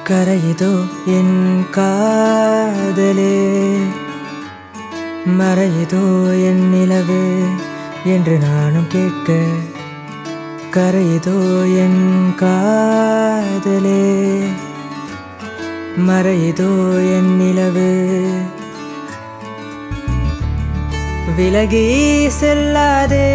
கரையுதோ என் காதலே மறையுதோ என் நிலவு என்று நானும் கேட்க கரையுதோ என் காதலே மறையுதோ என் நிலவு விலகி செல்லாதே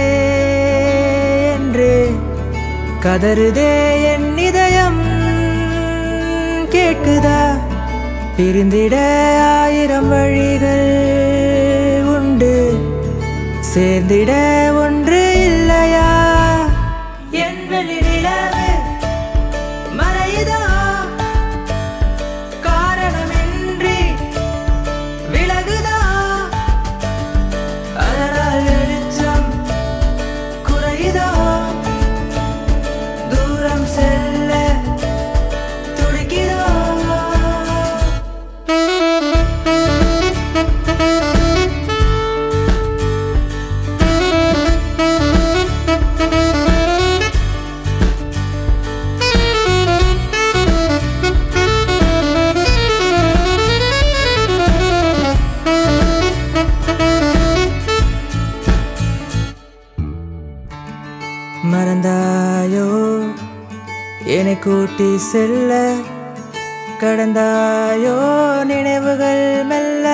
என்று கதறுதே என் இதயம் கேட்குதா பிரிந்திட ஆயிரம் வழிகள் உண்டு சேர்ந்திட ஒன்று இல்லையா என் வெளி நிலவு மறையுதா காரணமின்றி விலகுதா அதனால் வெளிச்சம் குறையுதா தூரம் செல்ல துடிக்கிறோ மறந்தாயோ என்னை கூட்டி செல்ல கடந்தாயோ நினைவுகள் மெல்ல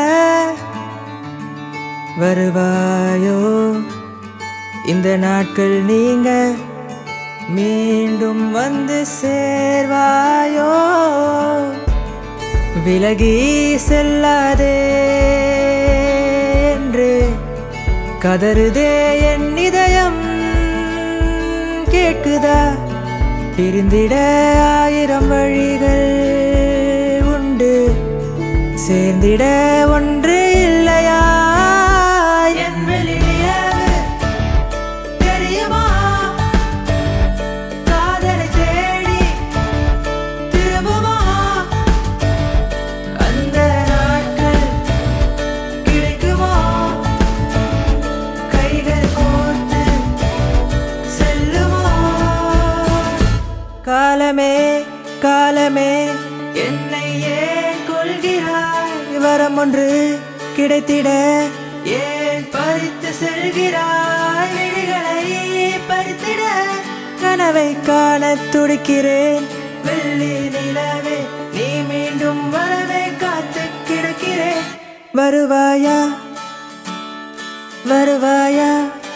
வருவாயோ இந்த நாட்கள் நீங்க மீண்டும் வந்து சேர்வாயோ விலகி செல்லாதே என்று கதறுதே என் இதயம் கேட்குதா பிரிந்திட ஆயிரம் வழிகள் உண்டு சேர்ந்திட ஒன்று இல்லையா என் வெளி நிலவு தெரியுமா காதலை தேடி திரும்புமா அந்த நாட்கள் கிடைக்குமா கைகள் கோர்த்து செல்லுமா காலமே காலமே என்னை ஏன் கொள்கிறாய் வரம் ஒன்று கிடைத்திட ஏன் பறித்து செல்கிறாய் விழிகளை பறித்திட கனவை காண துடிக்கிறேன் வெள்ளி நிலவே நீ மீண்டும் வரவே காத்து கிடக்கிறேன் வருவாயா வருவாயா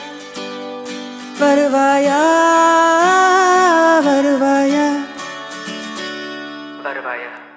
வருவாயா வருவாயா வருவாயா